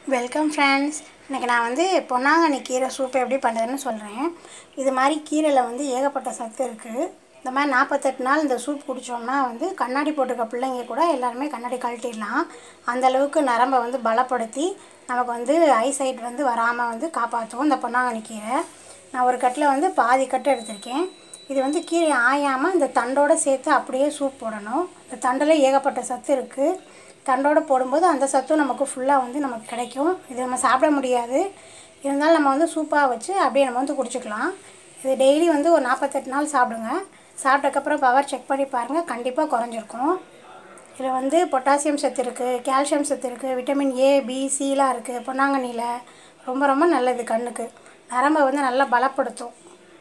welcome friends இன்றைக்கி நான் வந்து பொன்னாங்கண்ணி கீரை சூப் எப்படி பண்ணுறதுன்னு சொல்கிறேன் இது மாதிரி கீரையில் வந்து ஏகப்பட்ட சத்து இருக்குது இந்த மாதிரி நாற்பத்தெட்டு நாள் இந்த சூப் குடித்தோம்னா வந்து கண்ணாடி போட்டிருக்க பிள்ளைங்க கூட எல்லாருமே கண்ணாடி கழட்டிடலாம் அந்த அளவுக்கு நரம்பை வந்து பலப்படுத்தி நமக்கு வந்து ஐசைட் வந்து வராமல் வந்து காப்பாற்றும் இந்த பொன்னாங்கண்ணி கீரை நான் ஒரு கட்டில் வந்து பாதி கட்டு எடுத்திருக்கேன் இது வந்து கீரை ஆயாமல் இந்த தண்டோடு சேர்த்து அப்படியே சூப் போடணும் இந்த தண்டில் ஏகப்பட்ட சத்து இருக்குது தண்டோடு போடும்போது அந்த சத்தும் நமக்கு ஃபுல்லாக வந்து நமக்கு கிடைக்கும் இது நம்ம சாப்பிட முடியாது இருந்தாலும் நம்ம வந்து சூப்பாக வச்சு அப்படியே நம்ம வந்து குடிச்சிக்கலாம் இது டெய்லி வந்து ஒரு நாற்பத்தெட்டு நாள் சாப்பிடுங்க சாப்பிட்டக்கப்புறம் பவர் செக் பண்ணி பாருங்கள் கண்டிப்பாக குறைஞ்சிருக்கும் இதில் வந்து பொட்டாசியம் சத்து இருக்குது கால்சியம் சத்து இருக்குது விட்டமின் ஏ பி சிலாம் இருக்குது பொன்னாங்கண்ணியில் ரொம்ப ரொம்ப நல்லது கண்ணுக்கு நரம்பை வந்து நல்லா பலப்படுத்தும்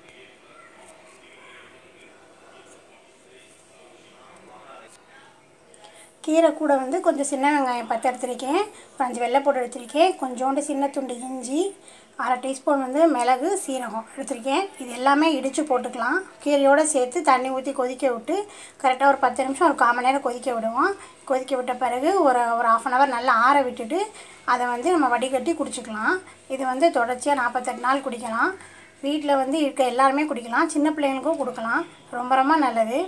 கீரை கூட வந்து கொஞ்சம் சின்ன வெங்காயம் பத்து எடுத்திருக்கேன் ஒரு அஞ்சு வெள்ளைப்பூடு எடுத்திருக்கேன் கொஞ்சோண்டு சின்ன துண்டு இஞ்சி அரை டீஸ்பூன் வந்து மிளகு சீரகம் எடுத்திருக்கேன் இது எல்லாமே இடித்து போட்டுக்கலாம் கீரையோடு சேர்த்து தண்ணி ஊற்றி கொதிக்க விட்டு கரெக்டாக ஒரு பத்து நிமிஷம் ஒரு கால் மணி நேரம் கொதிக்க விடுவோம் கொதிக்க விட்ட பிறகு ஒரு ஒரு ஆஃப் அன் ஹவர் நல்லா ஆற விட்டுட்டு அதை வந்து நம்ம வடிகட்டி குடிச்சிக்கலாம் இது வந்து தொடர்ச்சியாக நாற்பத்தெட்டு நாள் குடிக்கலாம் வீட்டில் வந்து இருக்க எல்லாருமே குடிக்கலாம் சின்ன பிள்ளைங்களுக்கும் கொடுக்கலாம் ரொம்ப ரொம்ப நல்லது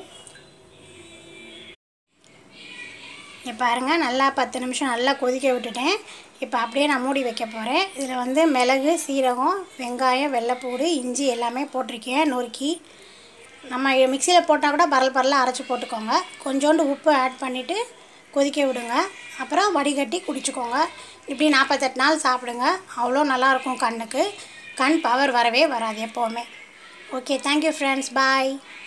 இப்போ பாருங்கள் நல்லா பத்து நிமிஷம் நல்லா கொதிக்க விட்டுட்டேன் இப்போ அப்படியே நான் மூடி வைக்க போகிறேன் இதில் வந்து மிளகு சீரகம் வெங்காயம் வெள்ளைப்பூடு இஞ்சி எல்லாமே போட்டிருக்கேன் நொறுக்கி நம்ம மிக்சியில் போட்டால் கூட பரல் பரலாக அரைச்சி போட்டுக்கோங்க கொஞ்சோண்டு உப்பு ஆட் பண்ணிவிட்டு கொதிக்க விடுங்க அப்புறம் வடிகட்டி குடிச்சிக்கோங்க இப்படி நாற்பத்தெட்டு நாள் சாப்பிடுங்க அவ்வளோ நல்லாயிருக்கும் கண்ணுக்கு கண் பவர் வரவே வராது எப்போவுமே ஓகே தேங்க்யூ ஃப்ரெண்ட்ஸ் பாய்